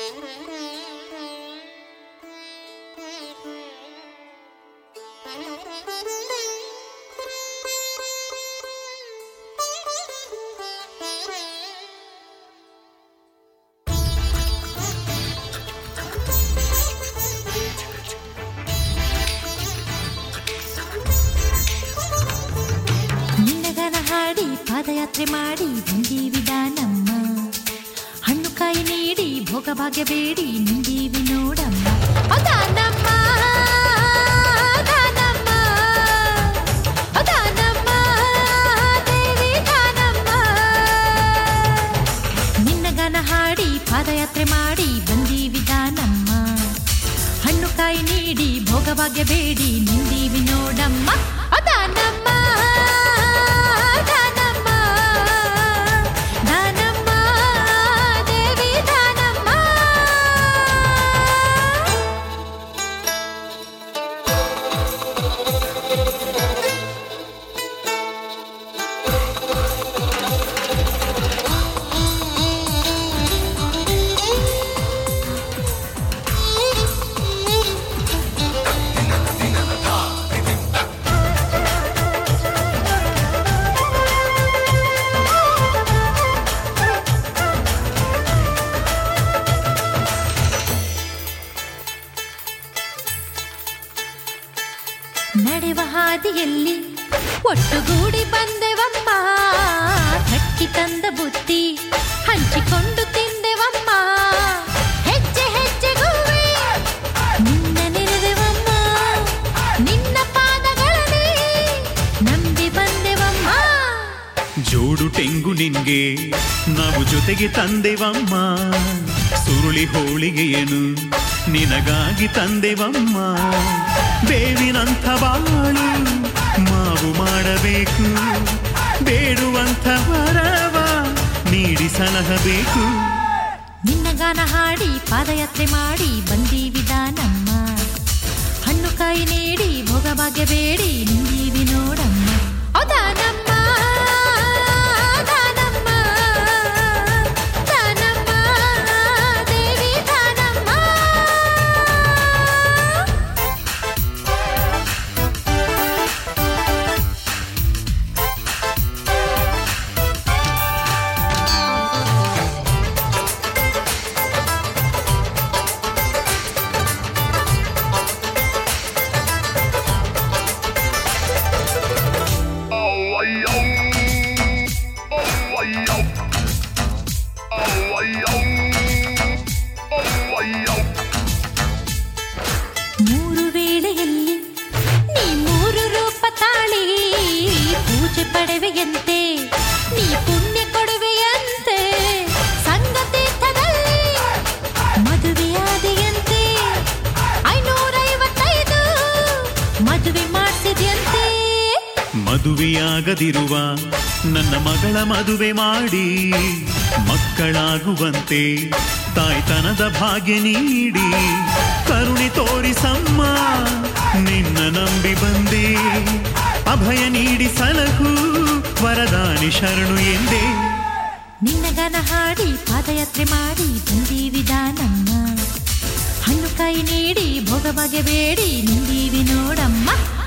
ನಿನ್ನಗನ ಹಾಡಿ ಪಾದಯಾತ್ರೆ ಮಾಡಿ ಬಂದೀವಿ ದಾನಮ್ಮ ಹಣ್ಣು ಕಾಯಿ ನೀಡಿ ಭೋಗ ಭಾಗ್ಯ ಬೇಡಿ ನಿಂದೀವಿ ನೋಡಮ್ಮ ಓ ದಾನಮ್ಮ, ದಾನಮ್ಮ, ಓ ದಾನಮ್ಮ, ದೇವಿ ದಾನಮ್ಮ. ನಿನ್ನಗನ ಹಾಡಿ ಪಾದಯಾತ್ರೆ ಮಾಡಿ ಬಂದೀವಿ ದಾನಮ್ಮ ಹಣ್ಣು ಕಾಯಿ ನೀಡಿ ಭೋಗಭಾಗ್ಯ ಬೇಡಿ ನಿಂದೀವಿ ನೋಡಮ್ಮ ಓ ದಾನಮ್ಮ, ದಾನಮ್ಮ, ದಾನಮ್ಮ, ದೇವಿ ದಾನಮ್ಮ. ನಡೆವ ಹಾದಿಯಲ್ಲಿ ಒಟ್ಟುಗೂಡಿ ಬಂದೆವಮ್ಮ ಕಟ್ಟಿ ತಂದ ಬುತ್ತಿ ಹಂಚಿಕೊಂಡು ತಿಂದೆವಮ್ಮ ಹೆಜ್ಜೆ ಹೆಜ್ಜೆಗೂವೆ ನಿನ್ನ ನೆನೆದೆವಮ್ಮ ನಿನ್ನ ಪಾದಗಳಲ್ಲಿ ನಂಬಿ ಬಂದೆವಮ್ಮ ಜೋಡು ಟೆಂಗು ನಿನ್ಗೆ ನಾವು ಜೊತೆಗೆ ತಂದೆವಮ್ಮ ಸುರುಳಿ ಹೋಳಿಗೆಯನು ನಿನಗಾಗಿ ತಂದೆವಮ್ಮ ಬೇವಿನಂಥ ಬಾಳು ಮಾವು ಮಾಡಬೇಕು ಬೇಡುವಂಥ ವರವ ನೀಡಿ ಸಲಹಬೇಕು ನಿನ್ನ ಗಾನ ಹಾಡಿ ಪಾದಯಾತ್ರೆ ಮಾಡಿ ಬಂದೀವಿ ದಾನಮ್ಮ ಹಣ್ಣು ಕಾಯಿ ನೀಡಿ ಭೋಗಭಾಗ್ಯ ಬೇಡಿ ನಿಂದೀವಿ ನೋಡಮ್ಮ ಓ ದಾನಮ್ಮ ದಾನಮ್ಮ ದಾನಮ್ಮ ದೇವಿ ದಾನಮ್ಮ ಮೂರು ವೇಳೆಯಲ್ಲಿ ನೀ ಮೂರು ರೂಪ ತಾಳಿ ಪೂಜೆ ಪಡೆವೆಯಂತೆ ನೀ ಪುಣ್ಯ ಕೊಡುವೆಯಂತೆ ಸಂಗತೀರ್ಥದಲ್ಲಿ ಮದುವೆಯಾದೆಯಂತೆ ಐನೂರೈವತ್ತೈದು ಮದುವೆ ಮಾಡಿಸಿದ್ಯಂತೆ ಮದುವೆಯಾಗದಿರುವ ನನ್ನ ಮಗಳ ಮದುವೆ ಮಾಡಿ ಮಕ್ಕಳಾಗುವಂತೆ ತಾಯ್ತನದ ಭಾಗ್ಯ ನೀಡಿ ಕರುಣೆ ತೋರಿಸಮ್ಮ ನಿನ್ನ ನಂಬಿ ಬಂದೆ ಅಭಯ ನೀಡಿ ಸಲಹು ವರದಾನಿ ಶರಣು ಎಂದೇ ನಿನ್ನ ಗನ ಹಾಡಿ ಪಾದಯಾತ್ರೆ ಮಾಡಿ ಬಂದೀವಿ ದಾನಮ್ಮ ಹಣ್ಣು ಕಾಯಿ ನೀಡಿ ಭೋಗ ಬಗೆ ಬೇಡಿ ನಿಂದೀವಿ ನೋಡಮ್ಮ